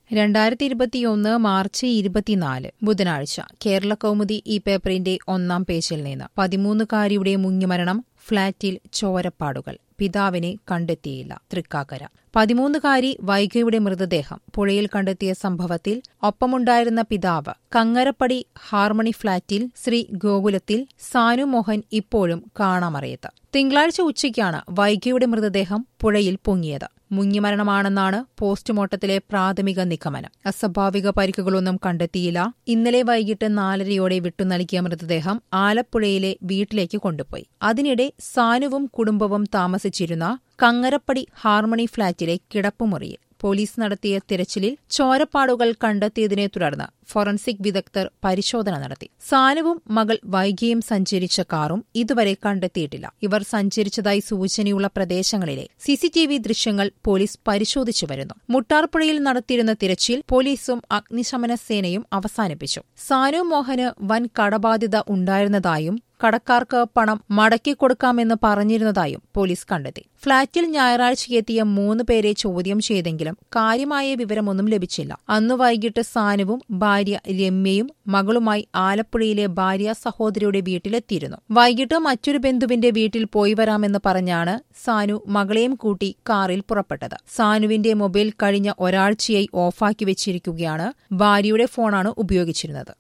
രണ്ടായിരത്തി ഇരുപത്തിയൊന്ന് മാർച്ച് ഇരുപത്തിനാല് ബുധനാഴ്ച കേരള കൗമുദി ഈ പേപ്പറിന്റെ ഒന്നാം പേജിൽ നിന്ന് പതിമൂന്നുകാരിയുടെ മുങ്ങിമരണം ഫ്ളാറ്റിൽ ചോരപ്പാടുകൾ പിതാവിനെ കണ്ടെത്തിയില്ല തൃക്കാക്കര പതിമൂന്നുകാരി വൈഗയുടെ മൃതദേഹം പുഴയിൽ കണ്ടെത്തിയ സംഭവത്തിൽ ഒപ്പമുണ്ടായിരുന്ന പിതാവ് കങ്ങരപ്പടി ഹാർമണി ഫ്ളാറ്റിൽ ശ്രീ ഗോകുലത്തിൽ സാനു മോഹൻ ഇപ്പോഴും കാണാമറയത്ത് തിങ്കളാഴ്ച ഉച്ചയ്ക്കാണ് വൈഗയുടെ മൃതദേഹം പുഴയിൽ പൊങ്ങിയത് മുങ്ങിമരണമാണെന്നാണ് പോസ്റ്റ്മോർട്ടത്തിലെ പ്രാഥമിക നിഗമനം അസ്വാഭാവിക പരിക്കുകളൊന്നും കണ്ടെത്തിയില്ല ഇന്നലെ വൈകിട്ട് നാലരയോടെ വിട്ടുനൽകിയ മൃതദേഹം ആലപ്പുഴയിലെ വീട്ടിലേക്ക് കൊണ്ടുപോയി അതിനിടെ സാനുവും കുടുംബവും താമസിച്ചിരുന്ന കങ്ങരപ്പടി ഹാർമണി ഫ്ളാറ്റിലെ കിടപ്പുമുറിയിൽ പോലീസ് നടത്തിയ തിരച്ചിലിൽ ചോരപ്പാടുകൾ കണ്ടെത്തിയതിനെ തുടർന്ന് ഫോറൻസിക് വിദഗ്ധർ പരിശോധന നടത്തി സാനുവും മകൾ വൈകിയും സഞ്ചരിച്ച കാറും ഇതുവരെ കണ്ടെത്തിയിട്ടില്ല ഇവർ സഞ്ചരിച്ചതായി സൂചനയുള്ള പ്രദേശങ്ങളിലെ സിസിടിവി ദൃശ്യങ്ങൾ പോലീസ് പരിശോധിച്ചു വരുന്നു മുട്ടാർപ്പുഴയിൽ നടത്തിയിരുന്ന തിരച്ചിൽ പോലീസും അഗ്നിശമന സേനയും അവസാനിപ്പിച്ചു സാനു മോഹന് വൻ കടബാധ്യത ഉണ്ടായിരുന്നതായും കടക്കാർക്ക് പണം മടക്കിക്കൊടുക്കാമെന്ന് പറഞ്ഞിരുന്നതായും പോലീസ് കണ്ടെത്തി ഫ്ളാറ്റിൽ ഞായറാഴ്ചയെത്തിയ മൂന്ന് പേരെ ചോദ്യം ചെയ്തെങ്കിലും കാര്യമായ വിവരമൊന്നും ലഭിച്ചില്ല അന്നു വൈകിട്ട് സാനുവും ഭാര്യ രമ്യയും മകളുമായി ആലപ്പുഴയിലെ ഭാര്യ സഹോദരിയുടെ വീട്ടിലെത്തിയിരുന്നു വൈകിട്ട് മറ്റൊരു ബന്ധുവിന്റെ വീട്ടിൽ പോയി വരാമെന്ന് പറഞ്ഞാണ് സാനു മകളെയും കൂട്ടി കാറിൽ പുറപ്പെട്ടത് സാനുവിന്റെ മൊബൈൽ കഴിഞ്ഞ ഒരാഴ്ചയായി ഓഫാക്കി വെച്ചിരിക്കുകയാണ് ഭാര്യയുടെ ഫോണാണ് ഉപയോഗിച്ചിരുന്നത്